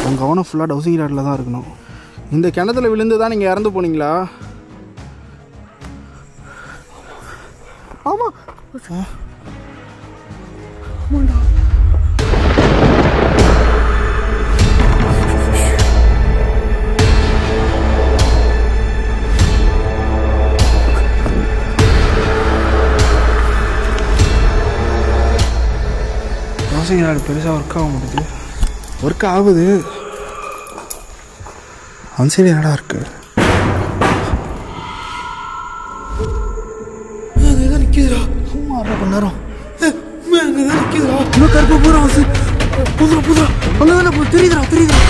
உங்கள் கவனம் ஃபுல்லாக டவுசிங் ராட்டில் தான் இருக்கணும் இந்த கிணத்துல விழுந்து தான் நீங்கள் இறந்து போனீங்களா ஆமாம் டவுசிங் ராட் பெருசாக ஒர்க் ஆக மாட்டேது ஒர்க் ஆகுது அந்த சைடு என்னடா இருக்கு அங்கே தான் நிற்கிதுடா சும்மா அரை மணி நேரம் அங்கே தான் நிற்கிதுடா இன்னும் கருப்பு பூரா வந்து புதுரா புதுரா அங்கே தான் தெரியுதுடா தெரியுதுடா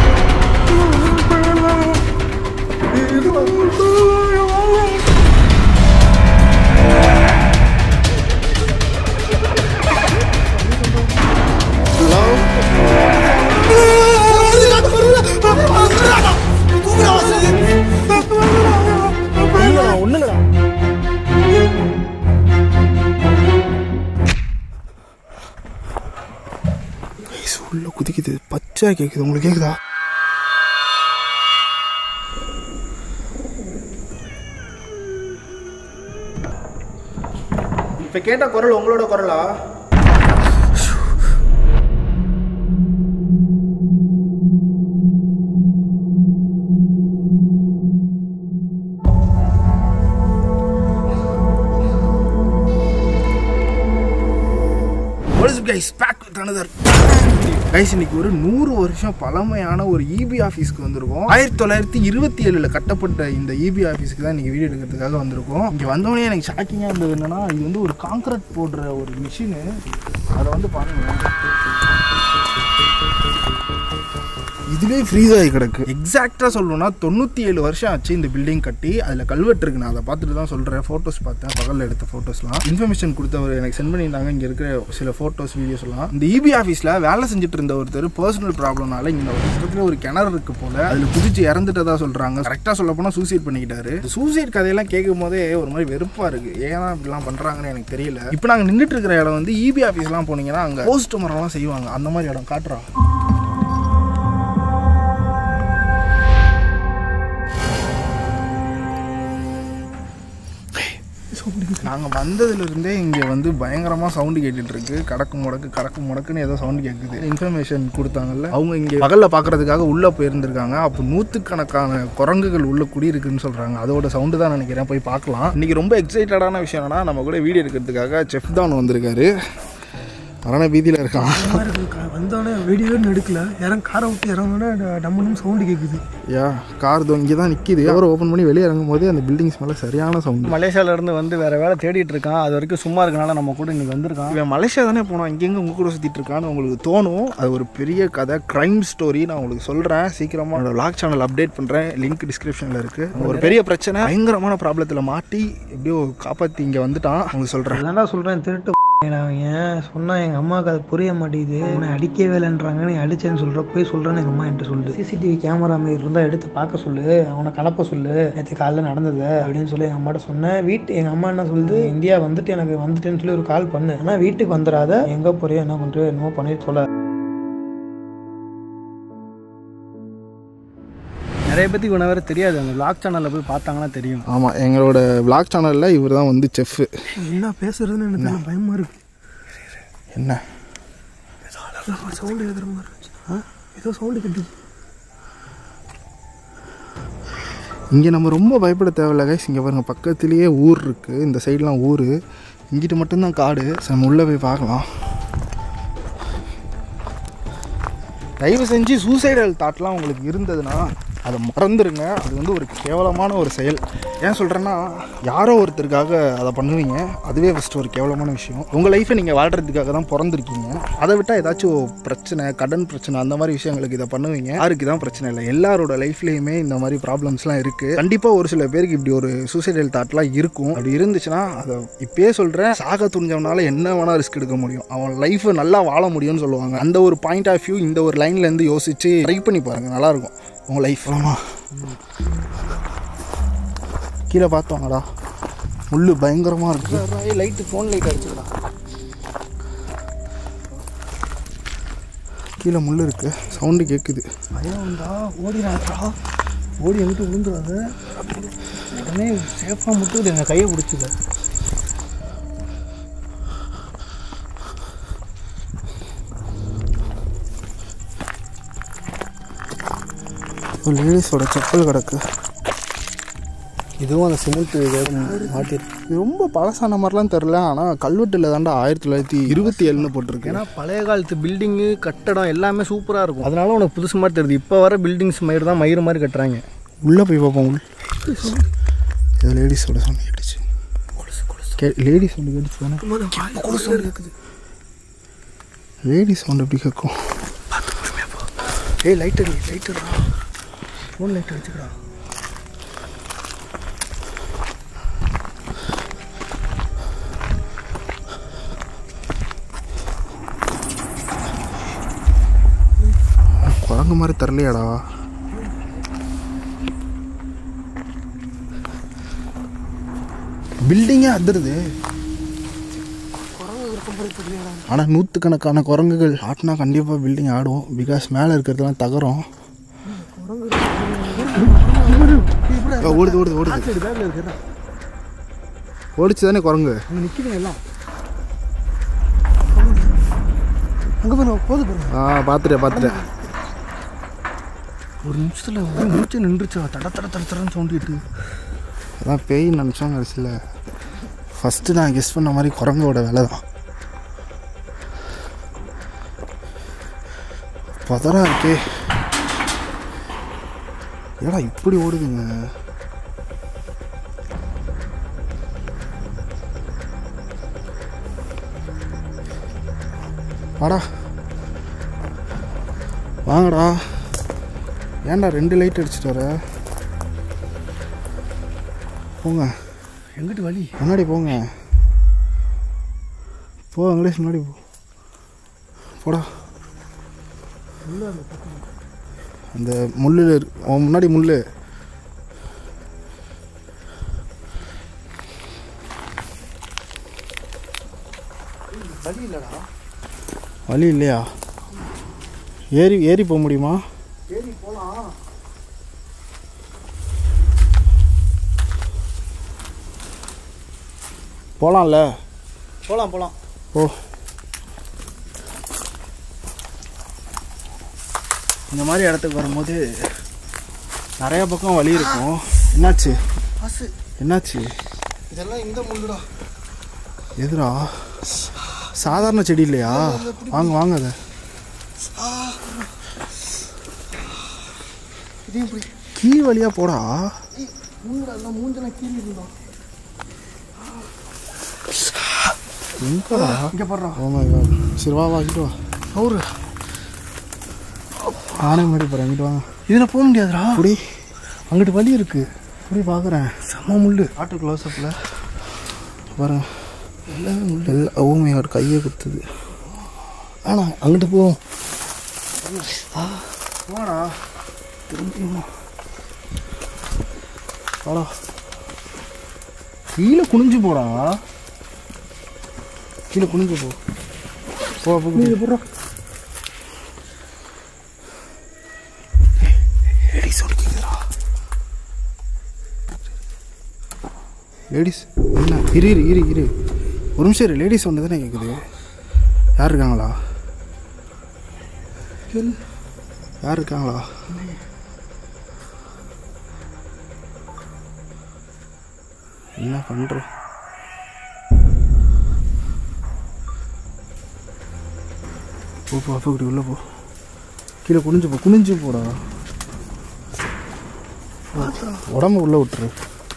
ஒன்றுங்கடா உள்ள குதிக்குது பச்சை கேட்குது உங்களுக்கு கேட்குதா இப்போ கேட்ட குரல் உங்களோட குரலா What is up guys? Back with another guys இன்னைக்கு ஒரு நூறு வருஷம் பழமையான ஒரு இபி ஆஃபீஸ்க்கு வந்திருக்கோம் ஆயிரத்தி தொள்ளாயிரத்தி இருபத்தி ஏழில் கட்டப்பட்ட இந்த இபி ஆஃபீஸ்க்கு தான் இன்னைக்கு வீடியோ எடுக்கிறதுக்காக வந்திருக்கோம் இங்கே வந்தோடனே எனக்கு ஷாக்கிங்காக இருந்தது என்னன்னா இது வந்து ஒரு காங்கிரட் போடுற ஒரு மிஷினு அதை வந்து பாருங்க இதுவே ஃப்ரீஸ் ஆகி கிடக்கு எக்ஸாக்டாக சொல்லணும்னா தொண்ணூற்றி ஏழு வருஷம் ஆச்சு இந்த பில்டிங் கட்டி அதில் கல்வெட்டு இருக்கு நான் அதை பார்த்துட்டு தான் சொல்கிறேன் ஃபோட்டோஸ் பார்த்தேன் பகலில் எடுத்த ஃபோட்டோஸ்லாம் இன்ஃபர்மேஷன் கொடுத்தவர் எனக்கு சென்ட் பண்ணியிருந்தாங்க இங்கே இருக்கிற சில ஃபோட்டோஸ் வீடியோஸ்லாம் இந்த இபி ஆஃபீஸில் வேலை செஞ்சுட்டு இருந்த ஒருத்தர் பர்சனல் ப்ராப்ளம்னால இங்கே ஒரு பக்கத்தில் ஒரு கிணறு இருக்கு போல அதில் குதிச்சு இறந்துட்டதா சொல்கிறாங்க கரெக்டாக சொல்ல போனால் சூசைட் பண்ணிக்கிட்டாரு சூசைட் கதையெல்லாம் கேட்கும் போதே ஒரு மாதிரி வெறுப்பாக இருக்குது ஏன் இப்படிலாம் பண்ணுறாங்கன்னு எனக்கு தெரியல இப்போ நாங்கள் நின்றுட்டு இருக்கிற இடம் வந்து இபி ஆஃபீஸ்லாம் போனீங்கன்னா அங்கே போஸ்ட் மரம்லாம் செய்வாங்க அந்த மாதிரி இடம் காட்டுறா நாங்கள் வந்ததுலேருந்தே இங்கே வந்து பயங்கரமாக சவுண்டு கேட்டுட்டு இருக்கு கடக்கு முடக்கு கடக்கு முடக்குன்னு ஏதோ சவுண்டு கேட்குது இன்ஃபர்மேஷன் கொடுத்தாங்கல்ல அவங்க இங்கே பகலில் பார்க்கறதுக்காக உள்ளே போயிருந்திருக்காங்க அப்போ நூற்றுக்கணக்கான குரங்குகள் உள்ள குடியிருக்குன்னு சொல்கிறாங்க அதோட சவுண்டு தான் நினைக்கிறேன் போய் பார்க்கலாம் இன்றைக்கி ரொம்ப எக்ஸைட்டடான விஷயம் என்னன்னா நம்ம கூட வீடியோ எடுக்கிறதுக்காக செஃப் தான் வந்திருக்காரு மரண பீதியில் இருக்கான் வந்தோடனே வீடியோ எடுக்கல இறங்க காரை விட்டு இறங்கினோடனே டம்முன்னு சவுண்டு கேட்குது யா கார் இதோ இங்கே தான் நிற்கிது அவர் ஓப்பன் பண்ணி வெளியே இறங்கும் போதே அந்த பில்டிங்ஸ் மேலே சரியான சவுண்டு மலேசியால இருந்து வந்து வேற வேலை தேடிட்டு இருக்கான் அது வரைக்கும் சும்மா இருக்கனால நம்ம கூட இன்னைக்கு வந்திருக்கான் இவன் மலேசியா தானே போனான் இங்கெங்க உங்க கூட சுற்றிட்டு இருக்கான்னு உங்களுக்கு தோணும் அது ஒரு பெரிய கதை க்ரைம் ஸ்டோரி நான் உங்களுக்கு சொல்கிறேன் சீக்கிரமாக என்னோட லாக் சேனல் அப்டேட் பண்ணுறேன் லிங்க் டிஸ்கிரிப்ஷனில் இருக்குது ஒரு பெரிய பிரச்சனை பயங்கரமான ப்ராப்ளத்தில் மாட்டி எப்படியோ காப்பாற்றி இங்கே வந்துட்டான் உங்களுக்கு சொல்கிறேன் அதான்டா சொல்கிறேன் திருட்டு அவன் சொன்னா எங்கள் அம்மாவுக்கு அது புரிய மாட்டேங்குது உன்னை அடிக்கவே இல்லைன்றாங்க நீ அடிச்சேன்னு சொல்கிற போய் சொல்கிறேன்னு எங்கள் அம்மா என்கிட்ட சொல்லுது சிசிடிவி கேமரா மாரி இருந்தால் எடுத்து பார்க்க சொல்லு அவனை கலப்ப சொல்லு நேற்று காலைல நடந்தது அப்படின்னு சொல்லி எங்கள் அம்மாட்ட சொன்னேன் வீட்டு எங்கள் அம்மா என்ன சொல்லுது இந்தியா வந்துட்டு எனக்கு வந்துட்டேன்னு சொல்லி ஒரு கால் பண்ணு ஆனால் வீட்டுக்கு வந்துடாத எங்கே போறியோ என்ன பண்ணுறியோ என்னமோ பண்ணிட்டு சொல்ல நிறைய பேத்துக்கு இவனை வேற தெரியாது அந்த லாக் சேனல்ல போய் பார்த்தாங்கன்னா தெரியும் ஆமாம் எங்களோட விளாக் சேனலில் இவர் தான் வந்து செஃப்பு என்ன பேசுறதுன்னு எனக்கு பயமாக இருக்கு என்ன சவுண்டு எழுதுற மாதிரி இருந்துச்சு ஆ ஏதோ சவுண்டு கட்டுது இங்கே நம்ம ரொம்ப பயப்பட தேவையில்ல கைஸ் இங்கே பாருங்க பக்கத்துலேயே ஊர் இருக்குது இந்த சைட்லாம் ஊர் இங்கிட்டு மட்டும்தான் காடு சரி, நம்ம உள்ளே போய் பார்க்கலாம் தயவு செஞ்சு சூசைடல் தாட்லாம் உங்களுக்கு இருந்ததுன்னா அதை மறந்துடுங்க அது வந்து ஒரு கேவலமான ஒரு செயல் ஏன் சொல்கிறேன்னா யாரோ ஒருத்தருக்காக அதை பண்ணுவீங்க அதுவே ஃபஸ்ட்டு ஒரு கேவலமான விஷயம் உங்கள் லைஃப்பை நீங்கள் வாழ்கிறதுக்காக தான் பிறந்திருக்கீங்க அதை விட்டால் ஏதாச்சும் பிரச்சனை கடன் பிரச்சனை அந்த மாதிரி விஷயங்களுக்கு இதை பண்ணுவீங்க யாருக்கு தான் பிரச்சனை இல்லை எல்லாரோட லைஃப்லேயுமே இந்த மாதிரி ப்ராப்ளம்ஸ்லாம் இருக்குது கண்டிப்பாக ஒரு சில பேருக்கு இப்படி ஒரு சூசைடல் தாட்லாம் இருக்கும் அப்படி இருந்துச்சுன்னா அதை இப்பயே சொல்கிறேன் சாக துணிஞ்சவனால என்ன வேணால் ரிஸ்க் எடுக்க முடியும் அவன் லைஃப்பை நல்லா வாழ முடியும்னு சொல்லுவாங்க அந்த ஒரு பாயிண்ட் ஆஃப் வியூ இந்த ஒரு லைன்லேருந்து யோசிச்சு ட்ரை பண்ணி பாருங்கள் நல்லாயிருக்கும் உங்கள் லைஃப் ஆமா கீழே பார்த்தோங்கடா முள்ளு பயங்கரமாக இருக்குது லைட்டு ஃபோன் லைட் அடிச்சுக்கலாம் கீழே முள் இருக்கு சவுண்டு கேட்குது பயம் வந்தா ஓடிடாதா ஓடி எங்கிட்ட விழுந்துடாத உடனே சேஃபாக மட்டும் எங்கள் கையை பிடிச்சிக்க ஒரு லேடிஸோட செப்பல் கிடக்கு இதுவும் அந்த சிமெண்ட் மாட்டிருக்கு இது ரொம்ப பழசான மாதிரிலாம் தெரில ஆனால் கல்வெட்டில் தாண்டா ஆயிரத்தி தொள்ளாயிரத்தி இருபத்தி ஏழுன்னு போட்டிருக்கு ஏன்னா பழைய காலத்து பில்டிங்கு கட்டடம் எல்லாமே சூப்பராக இருக்கும் அதனால உனக்கு புதுசு மாதிரி தெரியுது இப்போ வர பில்டிங்ஸ் மயிர் தான் மயிறு மாதிரி கட்டுறாங்க உள்ளே போய் பார்ப்போம் உள்ள இது லேடிஸோட சவுண்ட் கேட்டுச்சு கே லேடிஸ் சவுண்டு கேட்டுச்சு தானே லேடிஸ் சவுண்ட் எப்படி கேட்கும் ஏய் லைட்டர் லைட்டர் ஃபோன் லைட் அடிச்சுக்கடா குரங்கு மாதிரி தரலையாடா பில்டிங்கே அதிருது ஆனால் நூற்றுக்கணக்கான குரங்குகள் ஆட்டினா கண்டிப்பாக பில்டிங் ஆடும் பிகாஸ் மேலே இருக்கிறதுலாம் தகரம் ஏ, ஓடுது ஓடுது ஓடுது சைடு பேக்கில் இருக்கிறா ஓடிச்சு தானே குரங்கு அங்கே நிற்கிதுங்க எல்லாம் அங்கே போய் போது பாருங்க ஆ பார்த்துட்டேன் பார்த்துட்டேன் ஒரு நிமிஷத்தில் ஒரு நிமிஷம் நின்றுச்சா தட தட தட தடன்னு சவுண்டிட்டு அதான் பேய் நினச்சோம் கடைசியில் ஃபஸ்ட்டு நான் கெஸ் பண்ண மாதிரி குரங்கோட வேலை தான் பதறா இருக்கே ஏடா இப்படி ஓடுதுங்க வாடா வாங்கடா ஏன்டா ரெண்டு லைட் அடிச்சிட்டு வர போங்க எங்கிட்டு வழி முன்னாடி போங்க போ இங்கிலீஷ் முன்னாடி போ போடா அந்த முள்ளில் இருக்கு அவன் முன்னாடி முள் வழி இல்லைடா வழி இல்லையா ஏறி ஏறி போக முடியுமா ஏறி போகலாம் போகலாம்ல போகலாம் போகலாம் ஓ இந்த மாதிரி இடத்துக்கு வரும்போது நிறைய பக்கம் வழி இருக்கும் என்னாச்சு பஸ்ஸு என்னாச்சு இதெல்லாம் இந்த முள்ளுடா எதுடா சாதாரண செடி இல்லையா வாங்க வாங்க அதை இதையும் போய் கீழ் வழியாக போடா மூஞ்சிடா எல்லாம் மூஞ்செல்லாம் கீழே இருந்தோம் எங்கடா இங்கே போடுறோம் ஓ மை காட் சரி வா வா இங்கிட்டு வா அவரு நானே முன்னாடி போகிறேன் இங்கிட்டு வாங்க இதில் போக முடியாதுடா புடி அங்கிட்டு வழி இருக்கு புடி பார்க்குறேன் செம்ம முள்ளு ஆட்டு க்ளோஸ்அப்பில் பாருங்க எல்லா ஓ மை காட் கையை குத்துது ஆனா அங்கிட்டு போவோம் வாடா திரும்பியும் வாடா கீழே குனிஞ்சு போடா கீழே குனிஞ்சு போ போ போ போடுறோம் லேடிஸ் ஒன்று கேட்குதுடா லேடிஸ் என்ன இரு இரு இரு இரு ஒரு நிமிஷம் இரு லேடிஸ் ஒன்று தானே கேட்குது யார் இருக்காங்களா யார் இருக்காங்களா என்ன பண்ணுற போ போ அப்போ இப்படி உள்ளே போ கீழே குனிஞ்சு போ குனிஞ்சு போடா உடம்பு உள்ளே விட்டுரு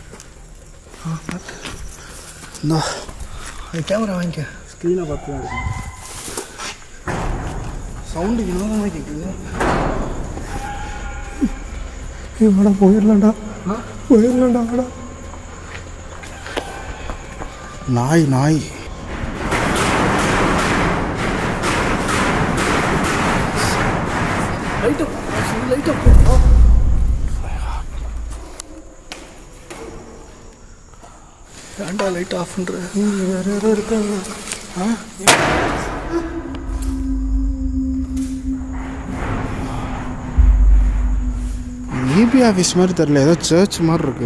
இந்தா அது கேமரா வாங்கிக்க ஸ்க்ரீனை பார்த்து தான் இருக்கும் சவுண்டு வினோதமாக கேட்குது வாடா போயிடலாம்டா போயிடலாம்டா வாடா நாய் நாய் லைட்டை லைட்டை போடுறா ஏன்டா லைட் ஆஃப் பண்ணுற இங்கே வேற யாரோ இருக்காங்க ஆ இபி ஆஃபீஸ் மாதிரி தெரில ஏதோ சர்ச் மாதிரி இருக்கு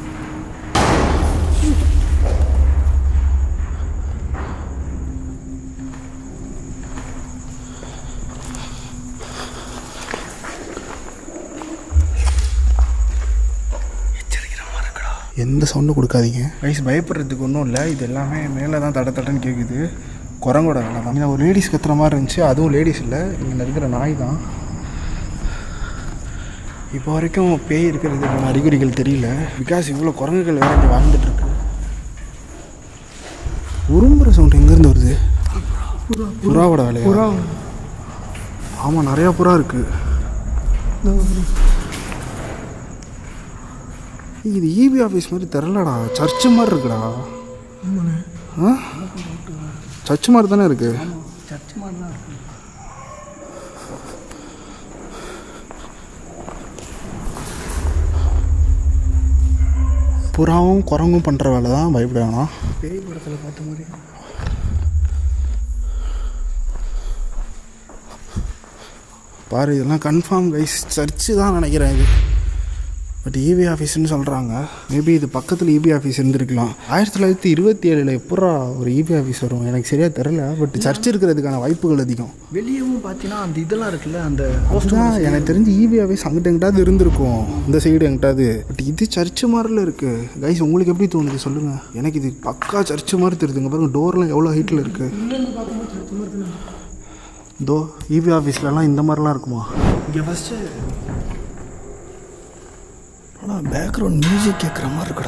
எந்த சவுண்டும் கொடுக்காதீங்க வயசு பயப்படுறதுக்கு ஒன்றும் இல்லை இது எல்லாமே மேலே தான் தட தடன்னு கேட்குது குரங்கோட வேலை தான் இங்கே ஒரு லேடிஸ் கத்துற மாதிரி இருந்துச்சு அதுவும் லேடிஸ் இல்லை இங்கே இருக்கிற நாய் தான் இப்போ வரைக்கும் பேய் இருக்கிறதுக்கான அறிகுறிகள் தெரியல பிகாஸ் இவ்வளோ குரங்குகள் வேற இங்கே வாழ்ந்துட்டு இருக்கு உரும்புற சவுண்ட் எங்கேருந்து வருது புறாவோட வேலையா புறா ஆமாம் நிறையா புறா இருக்கு இது இபி ஆஃபீஸ் மாதிரி தெரிலடா சர்ச்சு மாதிரி இருக்குடா ஆமாண்ணே ஆ சர்ச் மாதிரி தானே இருக்கு சர்ச் மாதிரி தான் இருக்கு புறாவும் குரங்கும் பண்ணுற வேலை தான் பயப்பட வேணாம் பேய் படத்தில் பார்த்த மாதிரி பாரு இதெல்லாம் கன்ஃபார்ம் கைஸ் சர்ச்சு தான் நினைக்கிறேன் இது பட் இபி ஆஃபீஸ்னு சொல்கிறாங்க மேபி இது பக்கத்தில் இபி ஆஃபீஸ் இருந்திருக்கலாம் ஆயிரத்தி தொள்ளாயிரத்தி இருபத்தி ஏழில் எப்படா ஒரு இபி ஆஃபீஸ் வரும் எனக்கு சரியாக தெரில பட் சர்ச் இருக்கிறதுக்கான வாய்ப்புகள் அதிகம் வெளியவும் பார்த்தீங்கன்னா அந்த இதெல்லாம் இருக்குல்ல அந்த அதுதான் எனக்கு தெரிஞ்சு இபி ஆஃபீஸ் அங்கிட்ட எங்கிட்டாவது இருந்திருக்கும் இந்த சைடு எங்கிட்டாவது பட் இது சர்ச்சு மாதிரில இருக்குது கைஸ் உங்களுக்கு எப்படி தோணுது சொல்லுங்கள் எனக்கு இது பக்கா சர்ச்சு மாதிரி தெரியுதுங்க பாருங்க டோர்லாம் எவ்வளோ ஹைட்டில் இருக்குது தோ இபி ஆஃபீஸ்லலாம் இந்த மாதிரிலாம் இருக்குமா இங்கே ஃபஸ்ட்டு ஆனால் பேக்ரவுண்ட் மியூசிக் கேட்குற மாதிரி இருக்குடா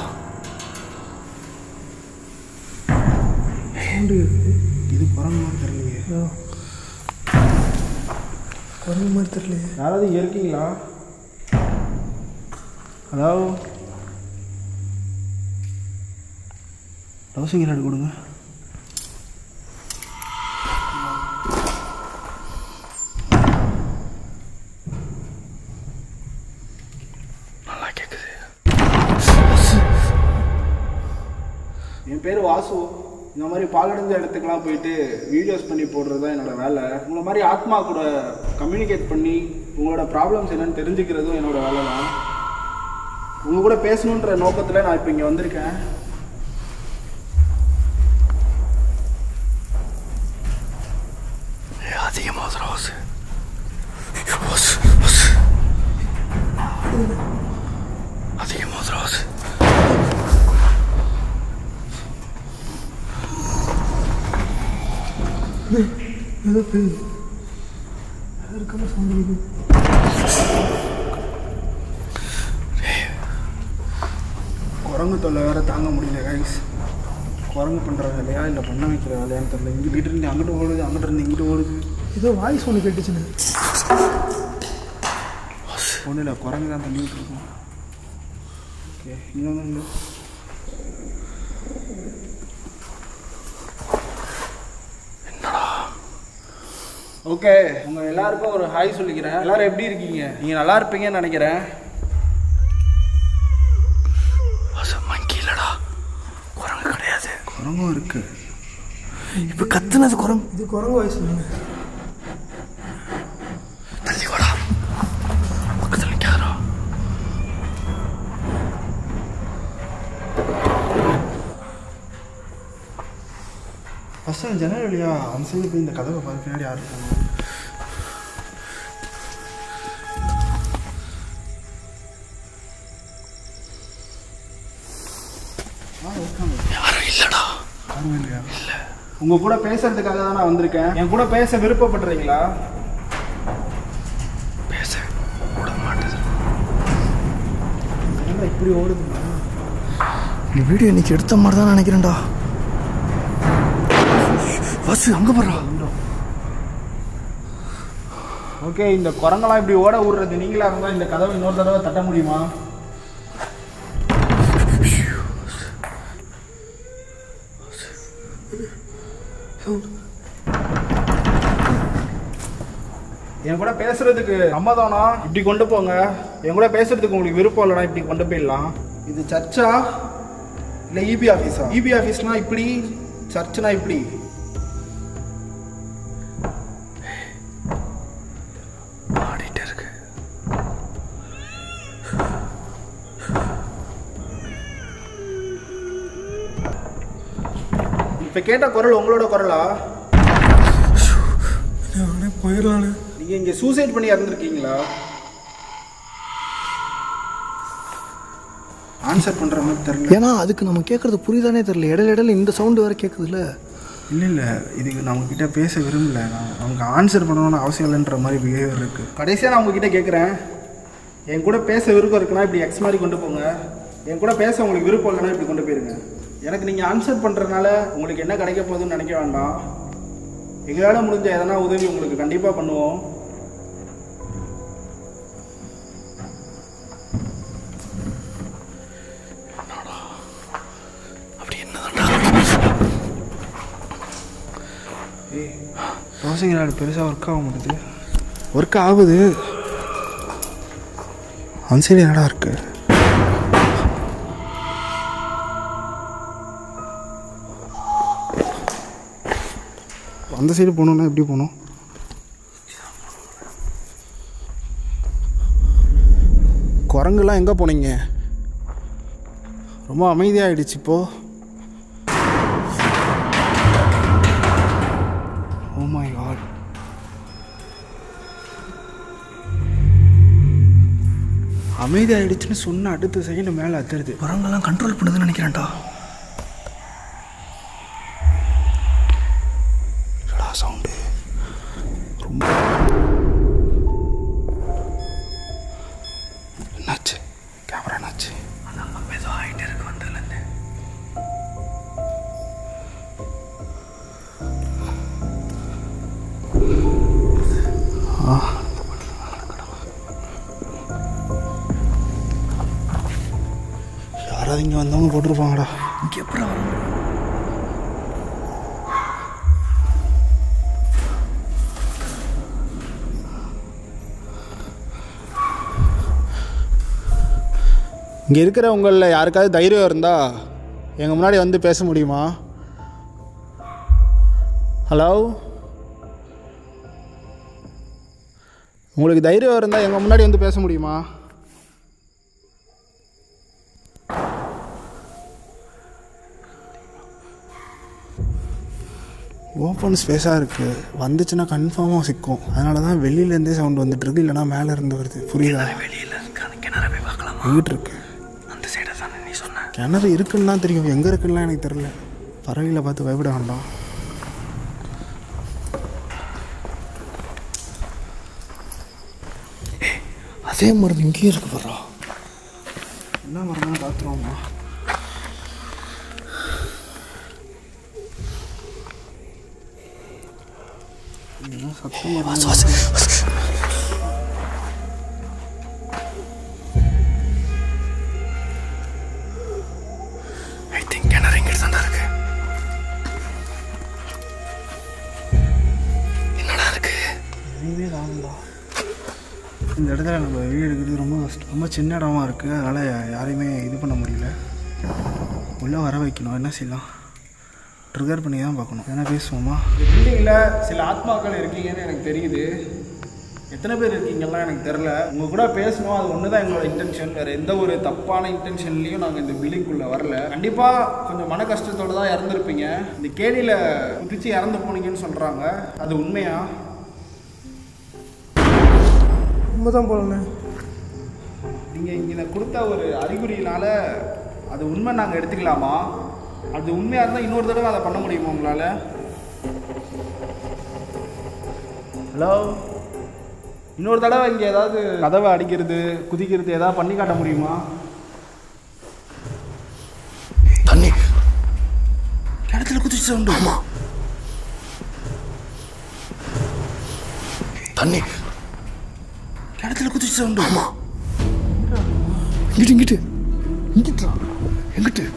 சவுண்டு இது குரங்கு மாதிரி தெரியலையே குரங்கு மாதிரி தெரியலையே யாராவது இங்க இருக்கீங்களா ஹலோ லவ் ரெடி கொடுங்க நல்லா கேட்குது என் பேர் வாசு இந்த மாதிரி பாலடைஞ்ச இடத்துக்குலாம் போயிட்டு வீடியோஸ் பண்ணி போடுறது தான் என்னோட வேலை உங்களை மாதிரி ஆத்மா கூட கம்யூனிகேட் பண்ணி உங்களோட ப்ராப்ளம்ஸ் என்னன்னு தெரிஞ்சுக்கிறதும் என்னோட வேலை தான் உங்க கூட பேசணுன்ற நோக்கத்தில் நான் இப்போ இங்கே வந்திருக்கேன் அதிகமாக ரோஸ் அதிகமாக ரோஸ் ஏதோ பேர் இருக்காம சவுண்ட் குரங்கு தொல்லை வேற தாங்க முடியல கைஸ் குரங்கு பண்ணுற வேலையா இல்லை பண்ண வைக்கிற வேலையான்னு தெரியல இங்கே வீட்டு இருந்து அங்கிட்டு ஓடுது அங்கிட்டு இருந்து இங்கிட்டு ஓடுது ஏதோ வாய்ஸ் ஒன்று கேட்டுச்சுன்னு ஒன்றும் இல்லை குரங்கு தான் தண்ணிட்டு இருக்கும் ஓகே இன்னொன்று இல்லை ஓகே உங்க எல்லாருக்கும் ஒரு ஹாய் சொல்லிக்கிறேன் எல்லாரும் எப்படி இருக்கீங்க நீங்க நல்லா இருப்பீங்கன்னு நினைக்கிறேன் மங்கி இல்லடா குரங்கு கிடையாது குரங்கும் இருக்கு இப்போ கத்துனது குரங்கு இது குரங்கு வாய்ஸ் தள்ளி வாடா பக்கத்தில் நிற்காதடா ஃபஸ்ட்டு அந்த ஜன்னல் வழியா அந்த சைடு போய் இந்த கதவை பார்த்து பின்னாடி யார் இருக்காங்க ஆ இருக்காங்க யாரும் இல்லடா யாரும் இல்லையா இல்லை உங்க கூட பேசுறதுக்காக தான் நான் வந்திருக்கேன் என் கூட பேச விருப்பப்படுறீங்களா பேச விட மாட்டேது என்னடா இப்படி ஓடுதுங்களா இந்த வீடியோ இன்னைக்கு எடுத்த மாதிரி தான் நினைக்கிறேன்டா பஸ் அங்கே போடுறா ஓகே இந்த குரங்கெல்லாம் இப்படி ஓட விடுறது நீங்களா இருந்தால் இந்த கதவை இன்னொரு தடவை தட்ட முடியுமா என் கூட பேசுறதுக்கு சம்மதம்னா இப்படி கொண்டு போங்க என் கூட பேசுறதுக்கு உங்களுக்கு விருப்பம் இல்லைனா இப்படி கொண்டு போயிடலாம் இது சர்ச்சா இல்லை இபி ஆஃபீஸா இபி ஆஃபீஸ்னா இப்படி சர்ச்னா இப்படி ஆடிட்டு இருக்கு இப்போ கேட்ட குரல் உங்களோட குரலா அவனே போயிடலான்னு நீங்கள் இங்கே சூசைட் பண்ணி இறந்துருக்கீங்களா ஆன்சர் பண்ணுற மாதிரி தெரியல ஏன்னா அதுக்கு நம்ம கேட்குறது புரியுதானே தெரியல இடையில இடையில இந்த சவுண்டு வேறு கேட்குதுல்ல இல்லை இல்லை இதுக்கு நான் உங்ககிட்ட பேச விரும்பல நான் அவங்க ஆன்சர் பண்ணணும்னு அவசியம் இல்லைன்ற மாதிரி பிஹேவியர் இருக்குது கடைசியாக நான் உங்ககிட்ட கேட்குறேன் என் கூட பேச விருப்பம் இருக்குன்னா இப்படி எக்ஸ் மாதிரி கொண்டு போங்க என் கூட பேச உங்களுக்கு விருப்பம் இல்லைன்னா இப்படி கொண்டு போயிருங்க எனக்கு நீங்கள் ஆன்சர் பண்ணுறதுனால உங்களுக்கு என்ன கிடைக்க போகுதுன்னு நினைக்க வேண்டாம் எங்களால் முடிஞ்ச எதனா உதவி உங்களுக்கு கண்டிப்பாக பண்ணுவோம் ப்ராசிங் ராடு பெருசாக ஒர்க் ஆக மாட்டுது ஒர்க் ஆகுது அந்த சைடு என்னடா இருக்கு அந்த சைடு போகணுன்னா எப்படி போகணும் குரங்குலாம் எங்கே போனீங்க ரொம்ப அமைதியாகிடுச்சு இப்போ ஓ மை காட் அமைதியாயிடுச்சுன்னு சொன்ன அடுத்த செகண்ட் மேலே அத்துறது குரங்கெல்லாம் கண்ட்ரோல் பண்ணுதுன்னு நினைக்கிறேன்டா சவுண்டு ரொம்ப என்னாச்சு கேமரா என்னாச்சு ஏதோ ஆகிட்டே இருக்கு வந்ததுலேருந்து யாராவது இங்கே வந்தவங்க போட்டிருப்பாங்கடா இங்கே எப்படி வர முடியும் இங்கே இருக்கிறவங்களில் யாருக்காவது தைரியம் இருந்தால் எங்கள் முன்னாடி வந்து பேச முடியுமா ஹலோ உங்களுக்கு தைரியம் இருந்தால் எங்கள் முன்னாடி வந்து பேச முடியுமா ஓப்பன் ஸ்பேஸாக இருக்குது வந்துச்சுன்னா கன்ஃபார்மாக சிக்கும் அதனால தான் வெளியிலேருந்தே சவுண்ட் வந்துட்டு இருக்கு இல்லைனா மேலே இருந்து வருது புரியுதா வெளியில் இருக்கு அந்த கிணறு போய் பார்க்கலாமா வீட்டு இருக்கு அந்த சைடை தானே நீ சொன்ன கிணறு இருக்குன்னு தான் தெரியும் எங்கே இருக்குன்னுலாம் எனக்கு தெரில பறவைகளை பார்த்து பயப்பட வேண்டாம் அதே மருந்து இங்கேயும் இருக்கு பாரா என்ன மரம்னு பார்த்துருவோம்மா என்ன சத்தம் மரம் ஐ திங்க் கிணறு இங்கிட்டு தான்டா இருக்கு என்னடா இருக்கு எதுவுமே காணும்டா இந்த இடத்துல நம்ம வீடு எடுக்கிறது ரொம்ப கஷ்டம் ரொம்ப சின்ன இடமா இருக்குது அதனால் யாரையுமே இது பண்ண முடியல உள்ளே வர வைக்கணும் என்ன செய்யலாம் ட்ரிகர் பண்ணி தான் பார்க்கணும் என்ன பேசுவோமா பில்டிங்கில் சில ஆத்மாக்கள் இருக்கீங்கன்னு எனக்கு தெரியுது எத்தனை பேர் இருக்கீங்கலாம் எனக்கு தெரில உங்கள் கூட பேசணும் அது ஒன்று தான் எங்களோட இன்டென்ஷன் வேறு எந்த ஒரு தப்பான இன்டென்ஷன்லேயும் நாங்கள் இந்த பில்டிங்குள்ளே வரல கண்டிப்பாக கொஞ்சம் மன கஷ்டத்தோடு தான் இறந்துருப்பீங்க இந்த கேணியில் குதிச்சு இறந்து போனீங்கன்னு சொல்கிறாங்க அது உண்மையா உண்மைதான் போலண்ணே நீங்கள் இங்கே கொடுத்த ஒரு அறிகுறியினால அது உண்மை நாங்கள் எடுத்துக்கலாமா அது உண்மையாக இருந்தால் இன்னொரு தடவை அதை பண்ண முடியுமா உங்களால் ஹலோ இன்னொரு தடவை இங்கே ஏதாவது கதவை அடிக்கிறது குதிக்கிறது ஏதாவது பண்ணி காட்ட முடியுமா தண்ணி கிணத்துல குதிச்சு சவுண்டு ஆமா தண்ணி கிணத்துல குதிச்சு சவுண்டு ஆமா இங்கிட்டு இங்கிட்டு இங்கிட்டா எங்கிட்டு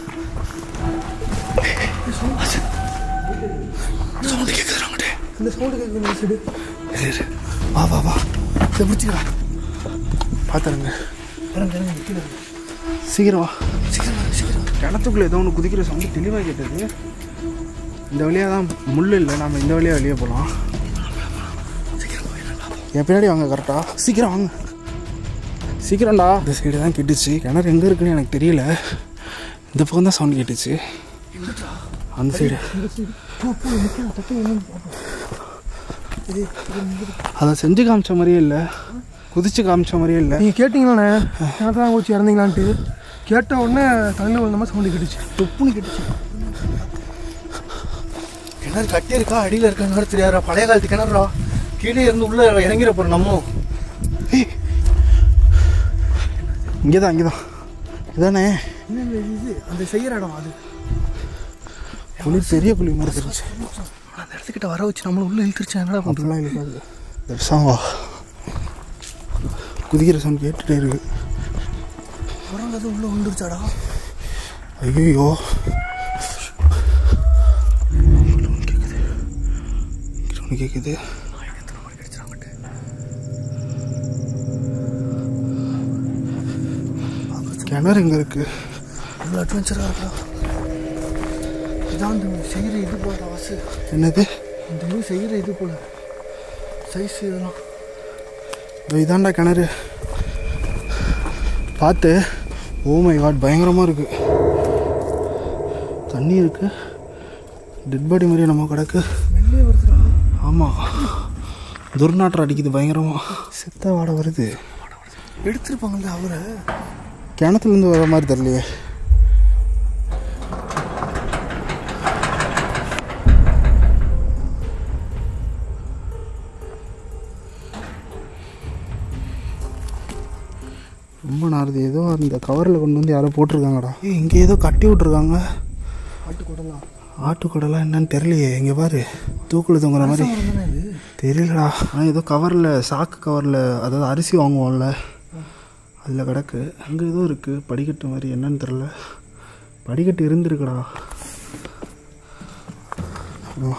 சவுண்டு கேட்குது அங்கிட்டு இந்த சவுண்டு கேட்குது சைடு இரு இரு வா வா வா இதை பிடிச்சிக்கிறா பார்த்துருங்க இறங்க இறங்க கீழே இறங்கு. சீக்கிரம் வா சீக்கிரம் வா, சீக்கிரம் வா. கிணத்துக்குள்ளே ஏதோ ஒன்று குதிக்கிற சவுண்டு தெளிவாக கேட்டது இந்த வழியாக தான் முள் இல்லை நாம் இந்த வழியாக வெளியே போகலாம் சீக்கிரம் போயிடலாம் என் பின்னாடி வாங்க கரெக்டாக சீக்கிரம் வாங்க சீக்கிரம்டா இந்த சைடு தான் கேட்டுச்சு கிணறு எங்கே இருக்குன்னு எனக்கு தெரியல இந்த பக்கம் தான் சவுண்ட் கேட்டுச்சு அந்த சைடு போ போ நிற்கிறேன் தட்டு என்னன்னு பார்ப்போம் அதை செஞ்சு காமிச்ச மாதிரியே இல்லை குதிச்சு காமிச்ச மாதிரியே இல்லை நீங்கள் கேட்டிங்களாண்ணே கிணத்தான் வச்சு இறந்தீங்களான்ட்டு கேட்ட உடனே தலையில் விழுந்த மாதிரி சவுண்டு கேட்டுச்சு தொப்புன்னு கேட்டுச்சு கிணறு கட்டி இருக்கா அடியில் இருக்கான்னு தெரியாதா பழைய காலத்து கிணறுடா கீழே இருந்து உள்ள இறங்கிற போகிற நம்ம இங்கே தான் இங்கே தான் இதானே என்ன இது அந்த செய்கிற இடம் அது புளி பெரிய புளி மாதிரி தெரிஞ்சு ஆனா, அந்த இடத்துக்கிட்ட வர வச்சு நம்மளை உள்ள இழுத்துருச்சு என்னடா பண்ணுறது அப்படிலாம் இருக்காது தர்சாவா குதிக்கிற சவுண்ட் கேட்டுட்டே இருக்கு குரங்கு அது உள்ள விழுந்துருச்சாடா ஐயோ கேட்குது கிணறு எங்கே இருக்கு இவ்வளோ அட்வென்ச்சராக இருக்கா இதான் அந்த செய்கிற இது போல வசு என்னது இந்த இது செய்கிற இது போல சைஸ் இதெல்லாம் இதோ இதாண்டா கிணறு பார்த்து ஓ மை காட் பயங்கரமாக இருக்கு தண்ணி இருக்கு டெட் பாடி மாதிரியே நம்ம கிடக்கு வெளியே வருதுடா ஆமாம் துர்நாற்றம் அடிக்குது பயங்கரமாக செத்த வாடை வருது எடுத்திருப்பாங்கல்ல அவரை கிணத்துலேருந்து வர மாதிரி தெரியலையே ரொம்ப நாருது ஏதோ அந்த கவரில் கொண்டு வந்து யாரோ போட்டிருக்காங்கடா ஏய் இங்கே ஏதோ கட்டி விட்ருக்காங்க ஆட்டு கூடலாம் ஆட்டுக்கூடலாம் என்னன்னு தெரியலையே இங்கே பாரு தூக்குல தொங்குற மாதிரி இது தெரியலடா ஆனால் ஏதோ கவரில் சாக்கு கவரில் அதாவது அரிசி வாங்குவோம்ல அதில் கிடக்கு அங்கே ஏதோ இருக்குது படிக்கட்டு மாதிரி என்னன்னு தெரில படிக்கட்டு இருந்திருக்குடா ஆ.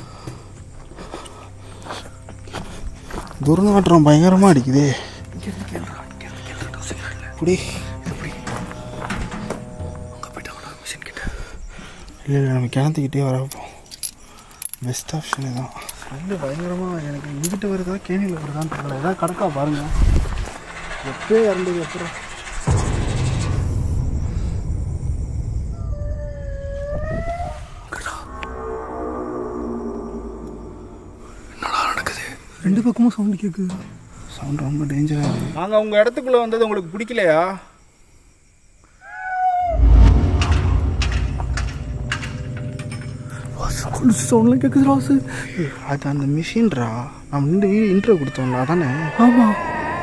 துர்நாற்றம் பயங்கரமாக அடிக்குதே இங்கேருந்து கேள்றா இங்கேருந்து கேள்றா டவுசிங் இல்லை இப்படி எப்படி அங்கே போயிட்டாங்கடா மிஷின் கிட்ட இல்லை இல்லை நம்ம கிணத்துக்கிட்டே வர வைப்போம் பெஸ்ட் ஆப்ஷன் தான் ரெண்டு பயங்கரமாக எனக்கு இங்கிட்ட வருதா கேணியில் வருதான்னு தெரியல ஏதாவது கிடக்கா பாருங்க எப்போ இறந்தது அப்புறம் என்னடா நடக்குது ரெண்டு பக்கமும் சவுண்டு கேட்குது சவுண்ட் ரொம்ப டேஞ்சராக இருக்குது நாங்கள் உங்கள் இடத்துக்குள்ளே வந்தது உங்களுக்கு பிடிக்கலையா வாசு கொலுசு சவுண்ட்லாம் கேட்குது வாசு அது அந்த மிஷின்ரா நம்ம நின்று இன்ட்ரோ கொடுத்தோம்ல அதானே ஆமாம்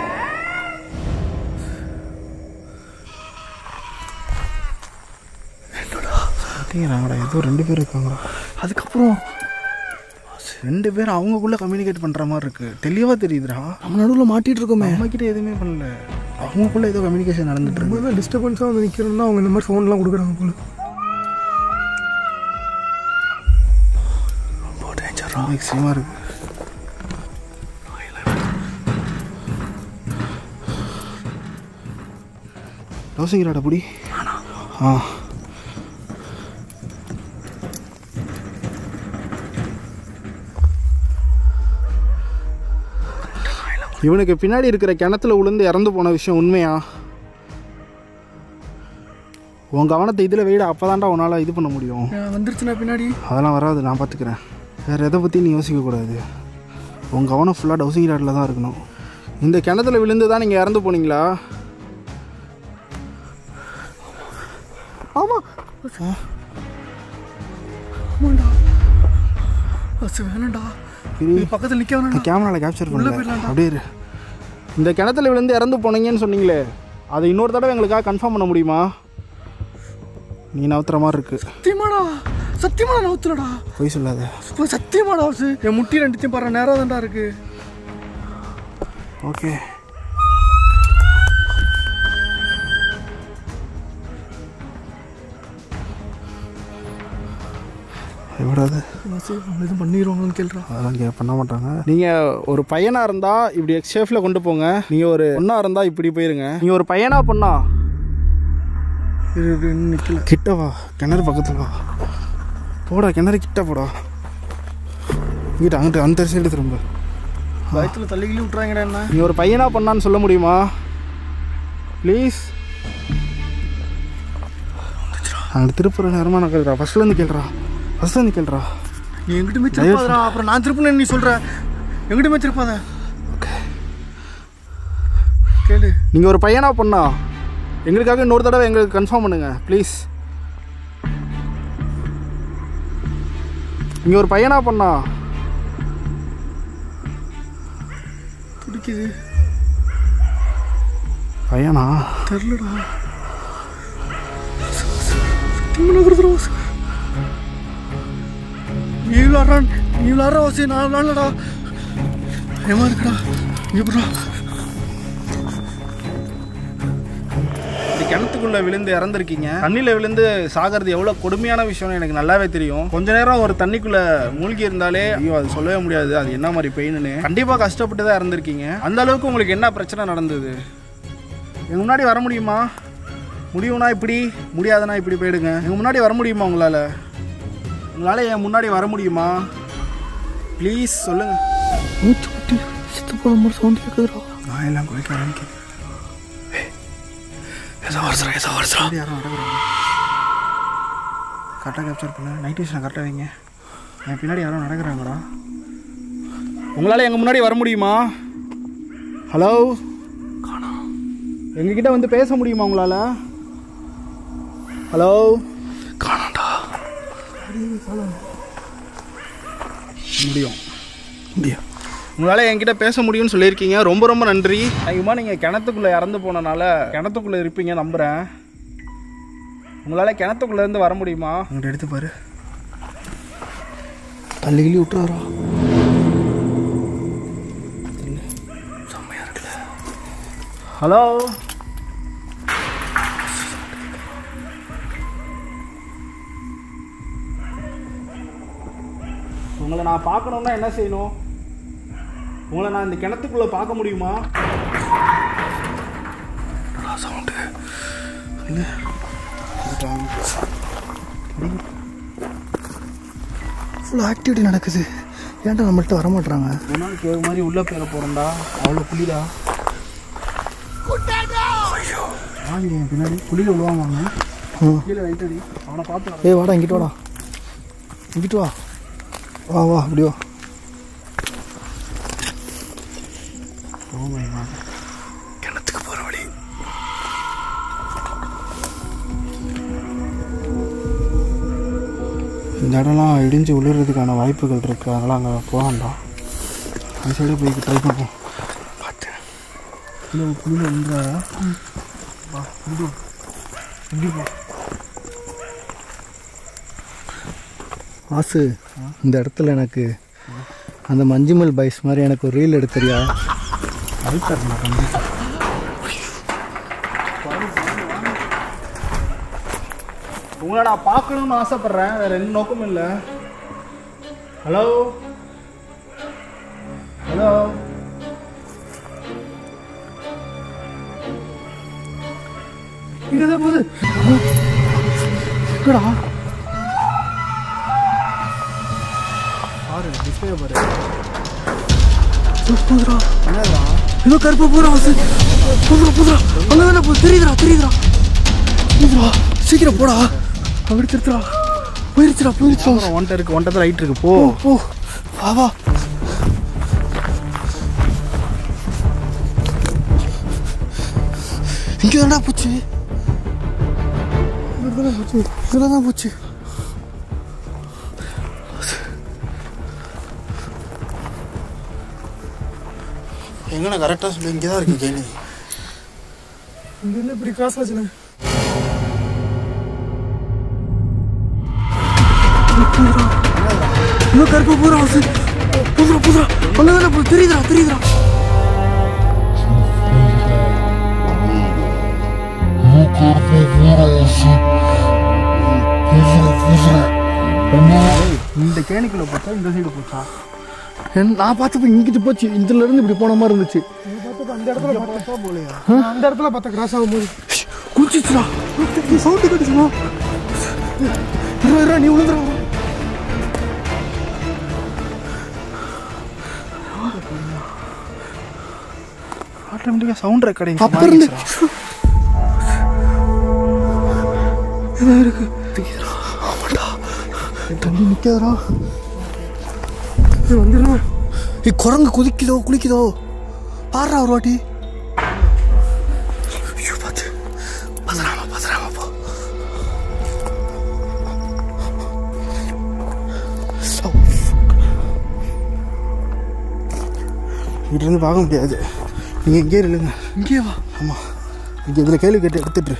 பார்த்தீங்களாங்கடா ஏதோ ரெண்டு பேர் இருக்காங்கடா அதுக்கப்புறம் ரெண்டு பேரும் அவங்கக்குள்ளே கம்யூனிகேட் பண்ணுற மாதிரி இருக்குது தெளிவாக தெரியுதுடா நம்ம நடுவில் மாட்டிட்டு இருக்கோமே நம்மக்கிட்ட எதுவுமே பண்ணல அவங்களுக்குள்ள ஏதோ கம்யூனிகேஷன் நடந்துட்டு இருக்கு நம்ம தான் டிஸ்டர்பன்ஸாக வந்து நிற்கிறோம்னா அவங்க இந்த மாதிரி சவுண்ட்லாம் கொடுக்குறாங்க போல ரொம்ப டேஞ்சரா ரொம்ப எக்ஸ்ட்ரீமாக இருக்கு யோசிக்கிறாடா புடி ஆ இவனுக்கு பின்னாடி இருக்கிற கிணத்துல உளுந்து இறந்து போன விஷயம் உண்மையா உன் கவனத்தை இதில் வைடா அப்போதான்டா உன்னால் இது பண்ண முடியும் வந்துருச்சுண்ணா பின்னாடி அதெல்லாம் வராது நான் பார்த்துக்கிறேன் வேறு எதை பற்றி நீ யோசிக்கக்கூடாது உன் கவனம் ஃபுல்லாக டவுசிங் ராட்டில் தான் இருக்கணும் இந்த கிணத்துல விழுந்து தான் நீங்கள் இறந்து போனீங்களா ஆமாம் ஆமாண்டா பஸ் வேணாம்டா இது பக்கத்தில் நிற்க வேணாம்டா கேமராவில் கேப்சர் உள்ள பண்ணல போயிடலாம்டா. அப்படியே இரு. இந்த கிணத்துல விழுந்து இறந்து போனீங்கன்னு சொன்னீங்களே அதை இன்னொரு தடவை எங்களுக்காக கன்ஃபார்ம் பண்ண முடியுமா நீ நவுத்துற மாதிரி இருக்கு சத்தியமாடா சத்தியமாடா நவுத்துலடா பொய் சொல்லாத இப்போ சத்தியமாடா வாசு என் முட்டி ரெண்டுத்தையும் பாரு நேரம் தான்டா இருக்கு ஓகே விடாது வாசு அவங்க எதுவும் பண்ணிடுவாங்கன்னு கேள்றா அதெல்லாம் இங்கே பண்ண மாட்டாங்க நீங்கள் ஒரு பையனாக இருந்தால் இப்படி எக்ஸ் ஷேஃபில் கொண்டு போங்க நீங்கள் ஒரு பொண்ணா இருந்தால் இப்படி போயிருங்க நீங்கள் ஒரு பையனா பொண்ணா இது இது இன்னும் நிற்கல கிட்ட வா கிணறு பக்கத்தில் வா போடா கிணறு கிட்ட போடா இங்கிட்ட அங்கிட்ட அந்த சைடு திரும்ப பயத்தில் தள்ளிக்கிளி விட்றாங்கடா என்ன நீ ஒரு பையனா பண்ணான்னு சொல்ல முடியுமா ப்ளீஸ் அங்கே திருப்புற நேரமாக நான் கேட்குறா ஃபஸ்ட்லேருந்து கேள்றா ஃபஸ்ட் வந்து கேள்றா நீ எங்கிட்ட திருப்பாதடா அப்புறம் நான் திருப்பினேன் நீ சொல்ற எங்கிட்ட திருப்பாத கேளு நீங்கள் ஒரு பையனா பொண்ணா எங்களுக்காக இன்னொரு தடவை எங்களுக்கு கன்ஃபார்ம் பண்ணுங்க ப்ளீஸ் நீங்கள் ஒரு பையனா பொண்ணா பிடிக்குது பையனா தெரிலடா சத்தியமான ஒரு தடவை வாசு. நீ விளாட்றா நீ விளாட்ற வாசி நான் விளாட்லடா பயமா இருக்குடா இங்கே போடா இந்த கிணத்துக்குள்ள விழுந்து இறந்துருக்கீங்க தண்ணியில் விழுந்து சாகிறது எவ்வளோ கொடுமையான விஷயம்னு எனக்கு நல்லாவே தெரியும் கொஞ்ச நேரம் ஒரு தண்ணிக்குள்ள மூழ்கி இருந்தாலே ஐயோ அது சொல்லவே முடியாது அது என்ன மாதிரி பெயின்னு கண்டிப்பாக கஷ்டப்பட்டு தான் இறந்துருக்கீங்க அந்த அளவுக்கு உங்களுக்கு என்ன பிரச்சனை நடந்தது எங்க முன்னாடி வர முடியுமா முடியும்னா இப்படி முடியாதுன்னா இப்படி போயிடுங்க எங்க முன்னாடி வர முடியுமா உங்களால் உங்களால் என் முன்னாடி வர முடியுமா ப்ளீஸ் சொல்லுங்க மூச்சு விட்டு சித்து போன மாதிரி சவுண்ட் கேட்குதுடா நான் எல்லாம் குறைக்க ஆரம்பிக்கிறேன் ஏதோ வருஷம் ஏதோ வருஷம் பின்னாடி யாரும் நடக்கிறாங்க கரெக்டாக கேப்சர் பண்ண நைட் விஷயம் கரெக்டாக வைங்க என் பின்னாடி யாரும் நடக்கிறாங்கடா உங்களால் எங்கள் முன்னாடி வர முடியுமா ஹலோ எங்ககிட்ட வந்து பேச முடியுமா உங்களால் ஹலோ காணாண்டா முடியும் முடியா உங்களால் என்கிட்ட பேச முடியும்னு சொல்லியிருக்கீங்க ரொம்ப ரொம்ப நன்றி அதிகமாக நீங்கள் கிணத்துக்குள்ளே இறந்து போனனால கிணத்துக்குள்ளே இருப்பீங்க நம்புகிறேன் உங்களால் கிணத்துக்குள்ளே இருந்து வர முடியுமா அங்கிட்ட எடுத்து பாரு தள்ளி கிள்ளி விட்டுறாரா செம்மையா இருக்குல்ல ஹலோ உங்களை நான் பார்க்கணுன்னா என்ன செய்யணும் உங்களை நான் இந்த கிணத்துக்குள்ளே பார்க்க முடியுமா சவுண்டு ஃபுல் ஆக்டிவிட்டி நடக்குது ஏன்டா நம்மள்ட்ட வர மாட்றாங்க ஒரு நாள் கேவு மாதிரி உள்ளே போயிட போகிறோம்டா அவ்வளோ புளிடா வாங்க என் பின்னாடி புளியில் விழுவாங்க ம். கீழே ரைட் அடி அவனை பார்த்து ஏய் வாடா இங்கிட்டு வாடா இங்கிட்டு வா வா வா அப்படி வா கிணத்துக்கு போகிற வழி இந்த இடம்லாம் இடிஞ்சு விழுறதுக்கான வாய்ப்புகள் இருக்குது அதனால் அங்கே போகண்டா அந்த சைடு போய் ட்ரை பண்ணுவோம் பார்த்தேன் இல்லை புளியில் விழுந்துறாரா வா இப்படி வா. இப்படி போ ஆசு இந்த இடத்துல எனக்கு அந்த மஞ்சுமல் பைஸ் மாதிரி எனக்கு ஒரு ரீல் எடுத்தறியா அழுத்தரண்ணா கண்டிப்பாக உங்களை நான் பார்க்கணும்னு ஆசைப்பட்றேன் வேற எந்த நோக்கமும் இல்லை ஹலோ ஹலோ இங்கே போகுது எங்கடா பாரு டிஸ்பிளே பாரு போதுடா என்னடா ஏதோ கருப்பா போறா ஆசு போதுடா போதுடா அங்கே தானே போ தெரியுதுடா தெரியுதுடா போதுடா சீக்கிரம் போடா அப்படி திருத்துடா போயிருச்சுடா போயிருச்சுடா அப்புறம் ஒன்ட்ட இருக்கு ஒன்ட்ட தான் ரைட் இருக்கு போ போ வா வா இங்கே தானடா போச்சு இங்கே தானே போச்சு இங்கே தான் போச்சு எங்கண்ணா கரெக்டாக சொல்லு இங்கே தான் இருக்கு கேணி இங்கே என்ன இப்படி கிராஸ் ஆச்சுண்ணே இன்னும் கருப்பு பூரா ஆசு புதுரா புதுரா அங்கே தானே போ தெரியுதுடா தெரியுதுடா இந்த கேணிக்குள்ள போச்சா இந்த சைடு போச்சா என் நான் பார்த்தப்ப இங்கிட்டு போச்சு இதுல இருந்து இப்படி போன மாதிரி இருந்துச்சு அந்த இடத்துல பார்த்தா போலையா அந்த இடத்துல பார்த்தா கிராஸ் ஆகும்போது குச்சிச்சுடா சவுண்டு கட்டுச்சுமா இருவா நீ விழுந்துடா ஆட்டோமேட்டிக்காக சவுண்ட் ரெக்கார்டிங் அப்ப இருந்து ஏதோ இருக்கு ஆமாண்டா தண்ணி நிற்காதரா வந்துடும் ஏய் குரங்கு குதிக்குதோ குளிக்குதோ பாடுறா ஒரு வாட்டி ஐயோ பார்த்து பதறாம பதறாம போ இங்கிட்டிருந்து பார்க்க முடியாது நீங்கள் இங்கே இல்லைங்க இங்கே வா ஆமாம் இங்கே இதில் கேள்வி கேட்டு எடுத்துட்டு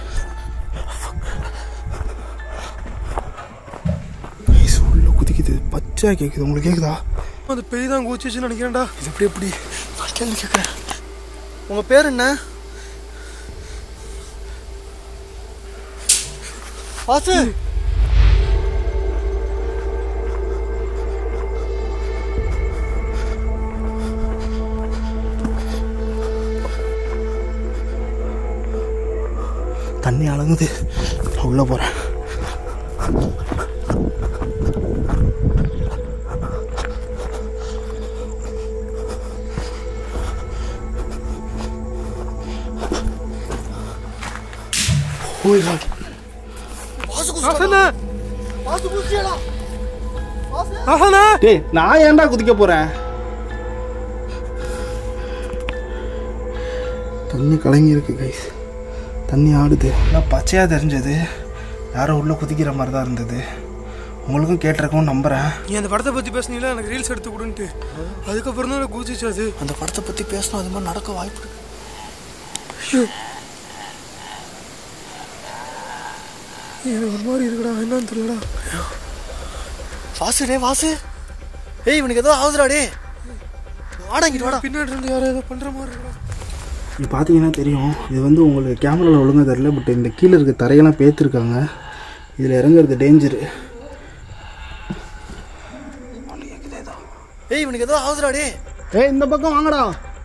ஐஸ் உள்ள குதிக்குது பச்சையாக கேட்குது உங்களுக்கு கேட்குதா அந்த பேய் தான் கூச்சிச்சுன்னு நினைக்கிறேன்டா இது எப்படி எப்படி நான் கேள்வி கேட்குறேன் உங்கள் பேர் என்ன வாசு தண்ணி அலங்குது நான் உள்ளே போகிறேன் ஓய் காட் வாசு குதிச்சு வாசு குதிச்சியடா டேய் நான் ஏன்டா குதிக்க போகிறேன் தண்ணி கலங்கி இருக்கு கைஸ் தண்ணி ஆடுது நான் பச்சையாக தெரிஞ்சது யாரோ உள்ளே குதிக்கிற மாதிரி தான் இருந்தது உங்களுக்கும் கேட்டிருக்கோம் நம்புகிறேன் நீ அந்த படத்தை பற்றி பேசுனீங்களா எனக்கு ரீல்ஸ் எடுத்து கொடுன்ட்டு அதுக்கப்புறம் தான் கூச்சிச்சு அது அந்த படத்தை பற்றி பேசணும் அது மாதிரி நடக்க வாய்ப்பு இருக்கு எனக்கு ஒரு மாதிரி இருக்குடா என்னன்னு தெரியலடா வாசு டே வாசு ஏய் இவனுக்கு ஏதோ ஆகுதுடா டே வாடா இங்கிட்டு வாடா பின்னாடி இருந்து யாரோ ஏதோ பண்ணுற மாதிரி இருக்குடா இது பார்த்தீங்கன்னா தெரியும் இது வந்து உங்களுக்கு கேமராவில் ஒழுங்காக தெரியல பட் இந்த கீழே இருக்க தரையெல்லாம் பேத்துருக்காங்க இதில் இறங்குறது டேஞ்சரு ஏய் இவனுக்கு ஏதோ ஆகுதுடா டே ஏய் இந்த பக்கம் வாங்கடா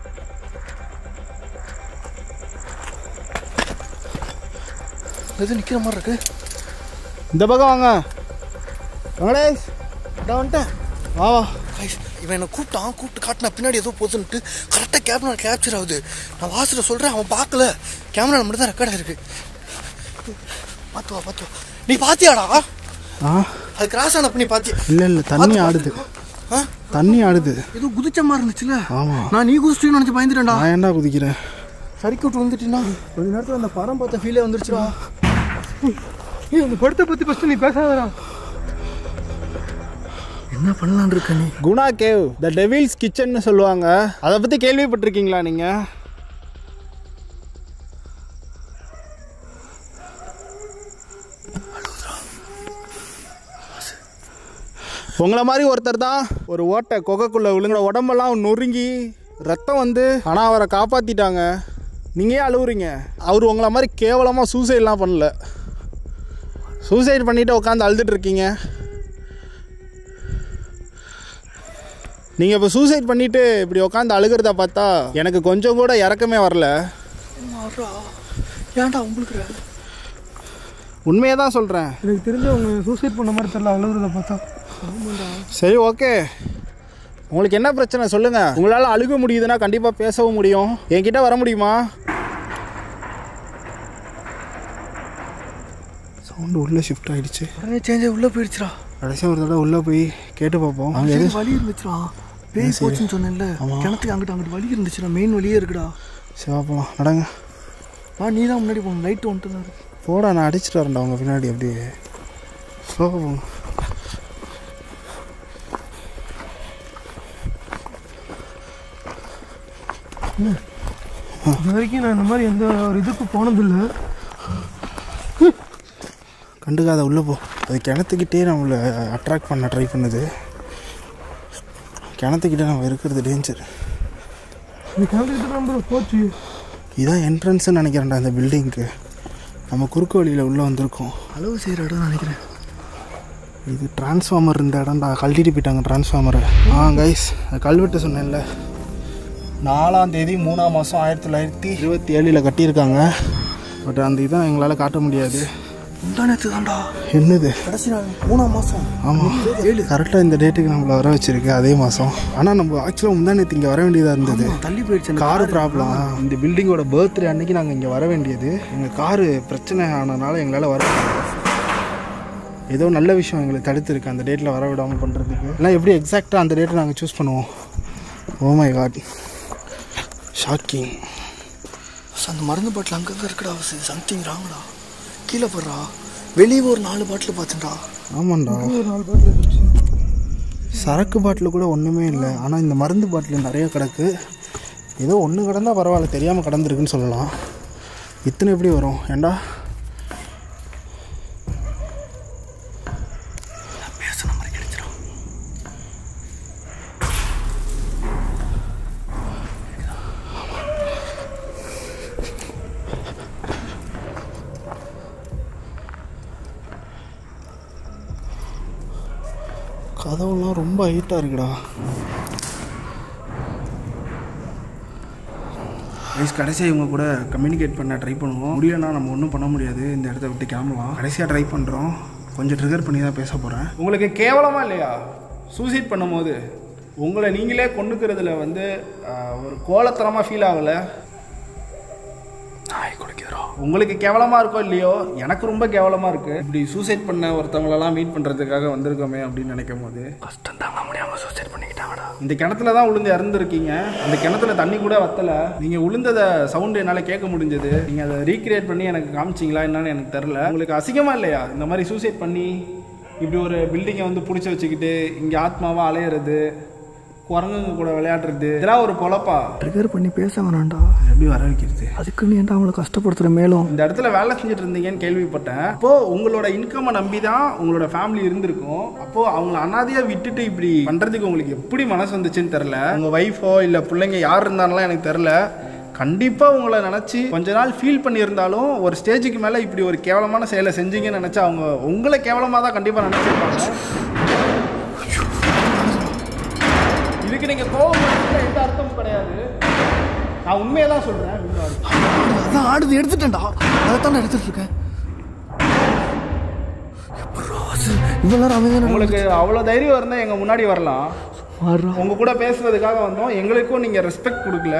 எது நிற்கிற மாதிரி இருக்கு இந்த பக்கம் வாங்க வெங்கடேஷ் நான் வந்துட்டேன் வா வா கைஸ் இவன் என்னை கூப்பிட்டான் கூப்பிட்டு காட்டினா பின்னாடி ஏதோ போதுன்ட்டு கரெக்டாக கேமரா கேப்சர் ஆகுது நான் வாசல சொல்கிறேன் அவன் பார்க்கல கேமரா மட்டும் தான் ரெக்கார்ட் ஆயிருக்கு பார்த்து வா பார்த்து வா நீ பாத்தியாடா ஆ அது கிராஸ் ஆனப்ப நீ பாத்தியா இல்லை இல்லை தண்ணி ஆடுது ஆ தண்ணி ஆடுது ஏதோ குதிச்ச மாதிரி இருந்துச்சுல ஆமாம் நான் நீ குதிச்சிட்டு நினச்சி பயந்துட்டேன்டா நான் ஏன்டா குதிக்கிறேன் சறுக்கி விட்டு வந்துட்டீங்கன்னா கொஞ்ச நேரத்தில் அந்த படம் பார்த்த ஃபீலே வந்துருச்சுடா ஏய் அந்த படத்தை பற்றி ஃபஸ்ட்டு நீ பேசாதடா என்ன பண்ணலான் இருக்க நீ குணா கேவ் த டெவில்ஸ் கிச்சன்னு சொல்லுவாங்க அதை பற்றி கேள்விப்பட்டிருக்கீங்களா நீங்கள் உங்களை மாதிரி ஒருத்தர் தான் ஒரு ஓட்டை கொகைக்குள்ளே விழுங்குற உடம்பெல்லாம் நொறுங்கி ரத்தம் வந்து ஆனால் அவரை காப்பாற்றிட்டாங்க நீங்கள் ஏன் அழுவுறீங்க அவர் உங்களை மாதிரி கேவலமாக சூசைட்லாம் பண்ணல சூசைட் பண்ணிவிட்டு உட்காந்து அழுதுட்டு இருக்கீங்க நீங்கள் இப்போ சூசைட் பண்ணிவிட்டு இப்படி உட்காந்து அழுகிறத பார்த்தா எனக்கு கொஞ்சம் கூட இறக்கமே வரல ஏன்டா உங்களுக்கு உண்மையை தான் சொல்கிறேன் எனக்கு தெரிஞ்ச அவங்க சூசைட் பண்ண மாதிரி தெரியல அழுகுறத பார்த்தா சரி ஓகே உங்களுக்கு என்ன பிரச்சனை சொல்லுங்கள் உங்களால் அழுக முடியுதுன்னா கண்டிப்பாக பேசவும் முடியும் என்கிட்ட வர முடியுமா சவுண்டு உள்ளே ஷிஃப்ட் ஆகிடுச்சு உடனே சேஞ்ச் உள்ளே போயிடுச்சுடா கடைசியாக ஒரு தடவை உள்ளே போய் கேட்டு பார்ப்போம் அங்கே சரி, எது வழி இருந்துச்சுடா பேய் போச்சுன்னு சொன்னேன்ல கிணத்துக்கு அங்கிட்டு அங்கிட்டு வழி இருந்துச்சுடா மெயின் வழியே இருக்குடா சிவாப்பலாம் நடங்க ஆ நீ தான் முன்னாடி போகணும் லைட் வந்துட்டு தான் இருக்கு போடா நான் அடிச்சிட்டு வரேன்டா அவங்க பின்னாடி அப்படியே ஸ்லோவாக போங்க இது வரைக்கும் நான் இந்த மாதிரி எந்த ஒரு இதுக்கு போனதில்லை கண்டுக்காத உள்ளே போ அது கிணத்துக்கிட்டே நம்மளை அட்ராக்ட் பண்ண ட்ரை பண்ணுது கிணத்துக்கிட்டே நம்ம இருக்கிறது டேஞ்சர் இந்த கிணத்துக்கிட்ட நம்ம போச்சு இதான் என்ட்ரன்ஸ்னு நினைக்கிறேன்டா இந்த பில்டிங்க்கு நம்ம குறுக்கு வழியில் உள்ளே வந்திருக்கோம் அளவு செய்கிற இடம் நினைக்கிறேன் இது டிரான்ஸ்ஃபார்மர் இருந்த இடம்டா கழட்டிட்டு போயிட்டாங்க டிரான்ஸ்ஃபார்மரை ஆ கைஸ் கல்வெட்டு சொன்னேன்ல நாலாம் தேதி மூணாம் மாதம் ஆயிரத்தி தொள்ளாயிரத்தி இருபத்தி ஏழில் கட்டியிருக்காங்க பட் அந்த இதான் எங்களால் காட்ட முடியாது முந்தா நேற்று தான்டா என்னது கடைசி நாள் மூணாம் மாதம் ஆமாம் கரெக்டாக இந்த டேட்டுக்கு நம்மளை வர வச்சிருக்கு அதே மாதம் ஆனால் நம்ம ஆக்சுவலாக முந்தா நேற்று இங்கே வர வேண்டியதாக இருந்தது தள்ளி போயிடுச்சு அந்த காரு ப்ராப்ளம் இந்த பில்டிங்கோட பர்த்டே அன்னைக்கு நாங்கள் இங்கே வர வேண்டியது எங்கள் காரு பிரச்சனை ஆனதுனால எங்களால் வர முடியல. ஏதோ நல்ல விஷயம் எங்களுக்கு தடுத்துருக்கு அந்த டேட்டில் வர விடாமல் பண்ணுறதுக்கு இல்லை எப்படி எக்ஸாக்டாக அந்த டேட்டை நாங்கள் சூஸ் பண்ணுவோம் ஓ மை காட் ஷாக்கிங் அந்த மருந்து பாட்டில் அங்கங்கே இருக்குடா சம்திங் ராங்கடா கீழே போடுறா வெளியே ஒரு நாலு பாட்டில் பார்த்துடா ஆமாண்டா ஒரு நாலு பாட்டில் இருந்துச்சு சரக்கு பாட்டில் கூட ஒன்றுமே இல்லை ஆனால் இந்த மருந்து பாட்டில் நிறைய கிடக்கு ஏதோ ஒன்று கிடந்தா பரவாயில்ல தெரியாமல் கடந்திருக்குன்னு சொல்லலாம் இத்தனை எப்படி வரும் ஏண்டா பேசின மாதிரி கிடைச்சிடும் கதவுலாம் ரொம்ப ஹைட்டாக இருக்குடா கைஸ் கடைசியாக இவங்க கூட கம்யூனிகேட் பண்ண ட்ரை பண்ணுவோம் முடியலன்னா நம்ம ஒன்றும் பண்ண முடியாது இந்த இடத்த விட்டு கிளம்பலாம் கடைசியாக ட்ரை பண்ணுறோம் கொஞ்சம் ட்ரிகர் பண்ணி தான் பேச போகிறேன் உங்களுக்கு கேவலமா இல்லையா சூசைட் பண்ணும்போது உங்களை நீங்களே கொண்டுக்கிறதுல வந்து ஆஹ், ஒரு கோலத்தனமாக ஃபீல் ஆகலை நாய் குடிக்கிறோம் உங்களுக்கு கேவலமாக இருக்கோ இல்லையோ எனக்கு ரொம்ப கேவலமாக இருக்குது இப்படி சூசைட் பண்ண ஒருத்தவங்களெல்லாம் மீட் பண்ணுறதுக்காக வந்திருக்கோமே அப்படின்னு நினைக்கும் போது கஷ்டம் தாங்க முடியாமல் சூசைட் பண்ணிக்கிட்டாங்கடா இந்த கிணத்துல தான் உளுந்து இறந்துருக்கீங்க அந்த கிணத்துல தண்ணி கூட வத்தல நீங்க உளுந்தத சவுண்ட் என்னால கேட்க முடிஞ்சது நீங்க அதை ரீக்ரியேட் பண்ணி எனக்கு காமிச்சிங்களா என்னன்னு எனக்கு தெரில உங்களுக்கு அசிங்கமா இல்லையா இந்த மாதிரி சூசைட் பண்ணி இப்படி ஒரு பில்டிங்கை வந்து பிடிச்சி வச்சுக்கிட்டு இங்க ஆத்மாவா அலையிறது குரங்குங்க கூட விளையாடுறது இதெல்லாம் ஒரு பொழப்பா ட்ரிகர் பண்ணி பேச வேணாம்டா எப்படி வர வைக்கிறது அதுக்குன்னு ஏன்டா அவங்கள கஷ்டப்படுத்துகிற மேலும் இந்த இடத்துல வேலை செஞ்சுட்டு இருந்தீங்கன்னு கேள்விப்பட்டேன் அப்போ உங்களோட இன்கம்மை நம்பி தான் உங்களோட ஃபேமிலி இருந்திருக்கும் அப்போ அவங்கள அனாதையா விட்டுட்டு இப்படி பண்றதுக்கு உங்களுக்கு எப்படி மனசு வந்துச்சுன்னு தெரில உங்க ஒய்ஃபோ இல்ல பிள்ளைங்க யார் இருந்தாலும் எனக்கு தெரில கண்டிப்பா உங்களை நினைச்சு கொஞ்ச நாள் ஃபீல் பண்ணியிருந்தாலும் ஒரு ஸ்டேஜுக்கு மேல இப்படி ஒரு கேவலமான செயலை செஞ்சீங்கன்னு நினைச்சா அவங்க உங்களை கேவலமா தான் கண்டிப்பா நினைச்சிருப்பாங்க இதுக்கு நீங்க கோவம் படுறதுல எந்த அர்த்தமும் கிடையாது நான் உண்மையை தான் சொல்றேன் அதான் ஆடுது எடுத்துட்டேன்டா அதை தான் எடுத்துட்டு இருக்கேன் எப்பட்றா வாசு? இவ்வளவு நேரம் அமைதியான உங்களுக்கு அவ்வளோ தைரியம் இருந்தால் எங்கள் முன்னாடி வரலாம் மாறுறா உங்க கூட பேசுறதுக்காக வந்தோம் எங்களுக்கும் நீங்க ரெஸ்பெக்ட் கொடுக்கல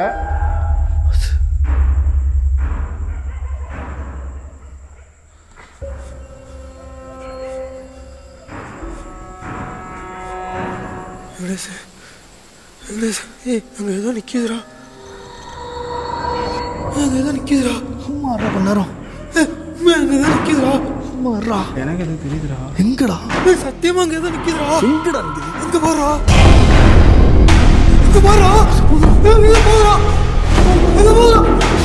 வெங்கடேஷ் வெங்கடேஷ் ஏய் அங்கே ஏதோ நிற்கிதுடா அங்கே ஏதோ நிற்கிதுடா சும்மா இருடா கொஞ்ச நேரம் ஏய், உண்மை அங்கே ஏதோ நிற்கிதுடா சும்மா இருடா எனக்கு எது தெரியுதுடா எங்கடா ஏய், சத்தியமா அங்கே ஏதோ நிற்கிதுடா எங்கடா நிற்கிது எங்க பாருடா எங்க பாருடா ஏய், எங்க பாருடா எங்க பாருடா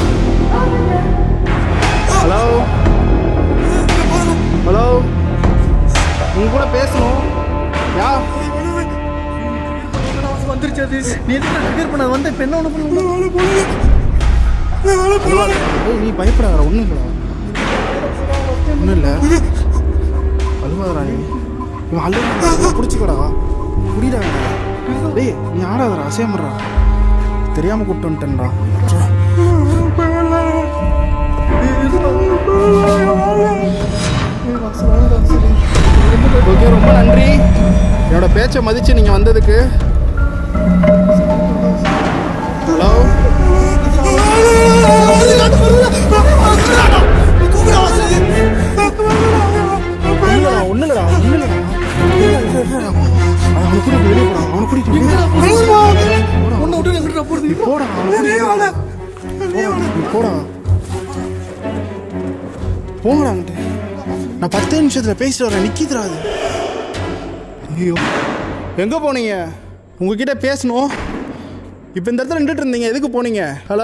ஹலோ எங்க பாருடா ஹலோ உங்க கூட பேசணும் யா வந்துருச்சு அது நீ எதுக்கு ட்ரிகர் பண்ண வந்த இப்போ என்ன ஒன்று பண்ண ஏய், நீ பயப்படாத ஒன்றும் இல்லை ஒன்றும் இல்லை அழுவாதடா நீ இவன் அழுவா பிடிச்சிக்கடா புரியுடா டேய் நீ ஆடாதடா அசையமடா தெரியாமல் கூப்பிட்டு வந்துட்டேன்டா ஓகே ரொம்ப நன்றி என்னோட பேச்சை மதித்து நீங்கள் வந்ததுக்கு ஹலோ ஒன்றும் இல்லைடா ஒன்றும் இல்லைடா அவனை கூட்டிட்டு வெளியே போடா அவனை கூட்டிட்டு வெளியே ஒன்று விட்டு எங்கிட்ட போகிறது நீ போடா அவனை கூட்டிட்டு நீ போடா போங்கடா அங்கிட்டு நான் பத்தே நிமிஷத்தில் பேசிட்டு வரேன் நிற்கிதுடா அது ஐயோ எங்கே போனீங்க உங்ககிட்ட பேசணும் இப்போ இந்த இடத்துல நின்றுட்டு இருந்தீங்க எதுக்கு போனீங்க ஹலோ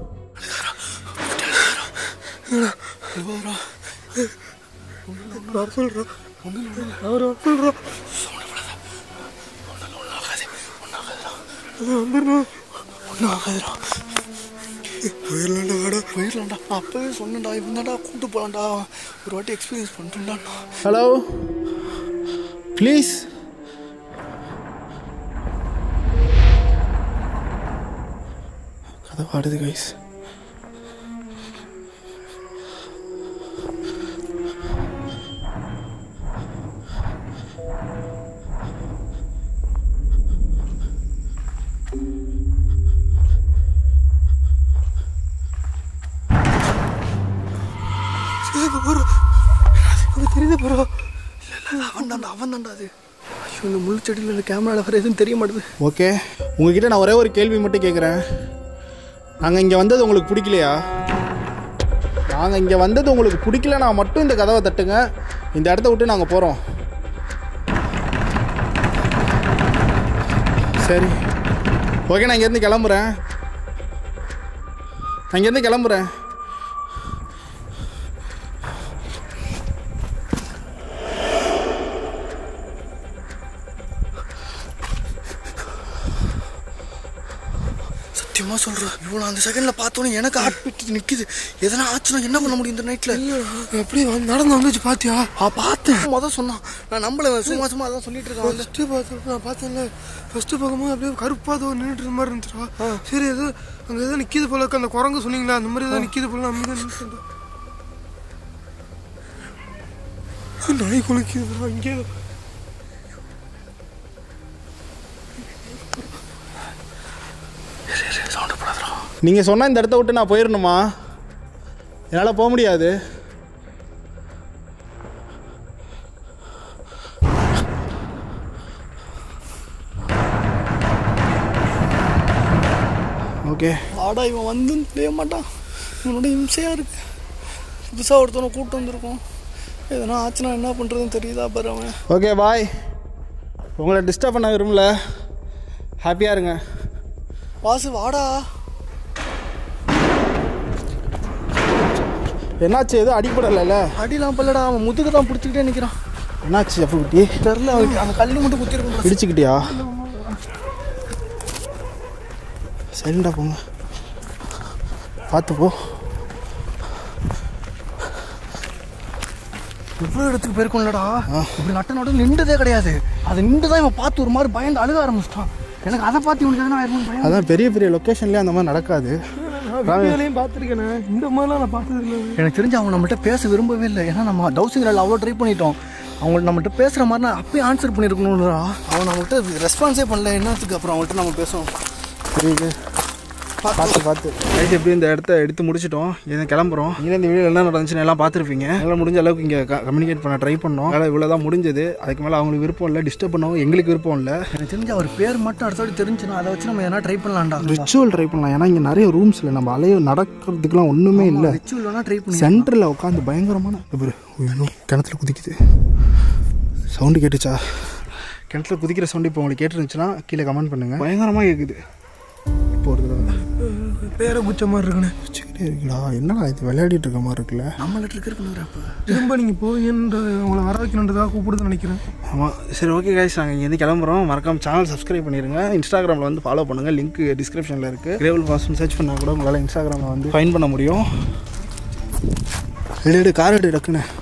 போயிடலாம்டா வாடா போயிடலாம்டா நான் அப்பவே சொன்னேன்டா இவன்தான்டா கூட்டு போகலாம்டா ஒரு வாட்டி எக்ஸ்பீரியன்ஸ் பண்ணிட்டுடா ஹலோ ப்ளீஸ் கதை பாடுது கைஸ் தெரியுது போகிறோம் அங்கே தெரியுது போகிறோம் இல்லை அவன் தாண்டா அவன் தாண்டா அது ஐயோ இந்த முள் செடியில் கேமராவில் வர எதுவும் தெரிய மாட்டுது ஓகே உங்ககிட்ட நான் ஒரே ஒரு கேள்வி மட்டும் கேட்குறேன் நாங்கள் இங்கே வந்தது உங்களுக்கு பிடிக்கலையா நாங்கள் இங்கே வந்தது உங்களுக்கு பிடிக்கலனா மட்டும் இந்த கதவை தட்டுங்க இந்த இடத்த விட்டு நாங்கள் போகிறோம் சரி ஓகே நான் இங்கேருந்து கிளம்புறேன் நான் இங்கேருந்து கிளம்புறேன் சத்தியமா சொல்றேன் இவ்வளோ அந்த செகண்ட்ல பார்த்தோன்னே எனக்கு ஹார்ட் பீட் நிக்குது எதனா ஆச்சுன்னா என்ன பண்ண முடியும் இந்த நைட்ல எப்படி வந்து நடந்து வந்துச்சு பாத்தியா ஆ பார்த்தேன் முத சொன்னான் நான் நம்மள சும்மா சும்மா அதான் சொல்லிட்டு இருக்கான் வந்து ஃபர்ஸ்ட் பார்த்து நான் பார்த்தேன்ல ஃபர்ஸ்ட் பார்க்கும்போது அப்படியே கருப்பா ஏதோ நின்றுட்டு இருந்த மாதிரி இருந்துச்சுடா சரி ஏதோ அங்க ஏதோ நிக்கிது போல இருக்கு அந்த குரங்கு சொன்னீங்களா அந்த மாதிரி ஏதோ நிக்கிது போல நம்ம தான் நின்றுட்டு நாய் குளிக்குது இங்கே சவுண்ட் போடாதடா நீங்கள் சொன்ன இந்த இடத்த விட்டு நான் போயிடணுமா என்னால் போக முடியாது ஓகே ஆடா இவன் வந்து தெரிய மாட்டான் இவனோட இம்சையா இருக்கு புதுசாக ஒருத்தவனை கூப்பிட்டு வந்திருக்கோம் எதனா ஆச்சுன்னா என்ன பண்ணுறதுன்னு தெரியுதா பாரு அவன் ஓகே பாய் உங்களை டிஸ்டர்ப் பண்ண விரும்பல ஹாப்பியாக இருங்க வாசு வாடா என்னாச்சு எதுவும் அடிப்படலைல்ல அடிலாம் பல்லடா அவன் முதுகு தான் பிடிச்சிக்கிட்டே நிற்கிறான் என்னாச்சு அப்போ குட்டி தெரில அவனுக்கு அந்த கல்லு மட்டும் குத்திருக்கும் பிடிச்சிக்கிட்டியா சரிண்டா போங்க பார்த்து போ இவ்வளோ இடத்துக்கு போயிருக்கோம்லடா இப்படி நட்ட நட்டு நின்றதே கிடையாது அது நின்று தான் இவன் பார்த்து ஒரு மாதிரி பயந்து அழுக ஆரம்பிச்சிட்டான் எனக்கு அதை பார்த்து இவனுக்கு எதனா ஆயிருமோன்னு பயம் அதான் பெரிய பெரிய லொக்கேஷன்லேயே அந்த மாதிரி நடக்காது வீடியோலையும் பார்த்துருக்கேனே இந்த மாதிரிலாம் நான் பார்த்தது இல்லை எனக்கு தெரிஞ்சு அவங்க நம்மகிட்ட பேச விரும்பவே இல்லை ஏன்னா நம்ம டவுசிங் அவ்வளோ ட்ரை பண்ணிட்டோம் அவங்க நம்மகிட்ட பேசுகிற மாதிரி நான் அப்பயே ஆன்சர் பண்ணியிருக்கணும்லடா அவன் நம்மகிட்ட ரெஸ்பான்ஸே பண்ணல என்னத்துக்கு அப்புறம் அவங்கள்ட்ட நம்ம பேசுவோம் புரியுது பார்த்து பார்த்து ரைட் எப்படி இந்த இடத்த எடுத்து முடிச்சிட்டோம் இதை கிளம்புறோம் இங்கே இந்த வீடியோ என்ன நடந்துச்சுன்னு எல்லாம் பார்த்துருப்பீங்க எல்லாம் முடிஞ்ச அளவுக்கு இங்கே கம்யூனிகேட் பண்ண ட்ரை பண்ணோம் வேலை இவ்வளோ தான் முடிஞ்சது அதுக்கு மேலே அவங்களுக்கு விருப்பம் இல்லை டிஸ்டர்ப் பண்ணவும் எங்களுக்கு விருப்பம் இல்லை எனக்கு தெரிஞ்சு அவர் பேர் மட்டும் அடுத்த வாட்டி தெரிஞ்சுன்னா அதை வச்சு நம்ம எதனா ட்ரை பண்ணலாம்டா ரிச்சுவல் ட்ரை பண்ணலாம் ஏன்னா இங்கே நிறைய ரூம்ஸ் இல்லை நம்ம அலைய நடக்கிறதுக்குலாம் ஒன்றுமே இல்லை ரிச்சுவல் வேணா ட்ரை பண்ணி சென்டரில் உட்காந்து பயங்கரமான இந்த பாரு ஐயோ கிணத்துல குதிக்குது சவுண்டு கேட்டுச்சா கிணத்துல குதிக்கிற சவுண்டு இப்போ உங்களுக்கு கேட்டுருந்துச்சுன்னா கீழே கமெண்ட் பண்ணுங்கள் பயங்கரமாக கேட்குது இப்போ ஒரு தடவை பேரை குச்ச மாதிரி இருக்குண்ணே வச்சுக்கிட்டே இருக்குடா என்னடா இது விளையாடிட்டு இருக்க மாதிரி இருக்குல்ல நம்மள ட்ரிக்கர் பண்ணுற அப்போ திரும்ப நீங்கள் போவீங்கன்றது உங்களை வர வைக்கணுன்றதாக கூப்பிடுதுன்னு நினைக்கிறேன் ஆமாம் சரி ஓகே கைஸ் நாங்கள் இங்கேருந்து கிளம்புறோம் மறக்காம சேனல் சப்ஸ்கிரைப் பண்ணிடுங்க இன்ஸ்டாகிராமில் வந்து ஃபாலோ பண்ணுங்கள் லிங்க் டிஸ்கிரிப்ஷனில் இருக்குது கிரேவல் பாஸ்ன்னு சர்ச் பண்ணால் கூட உங்களால் இன்ஸ்டாகிராமில் வந்து ஃபைன் பண்ண முடியும் எடு எடு கார் எடு டக்குன்னு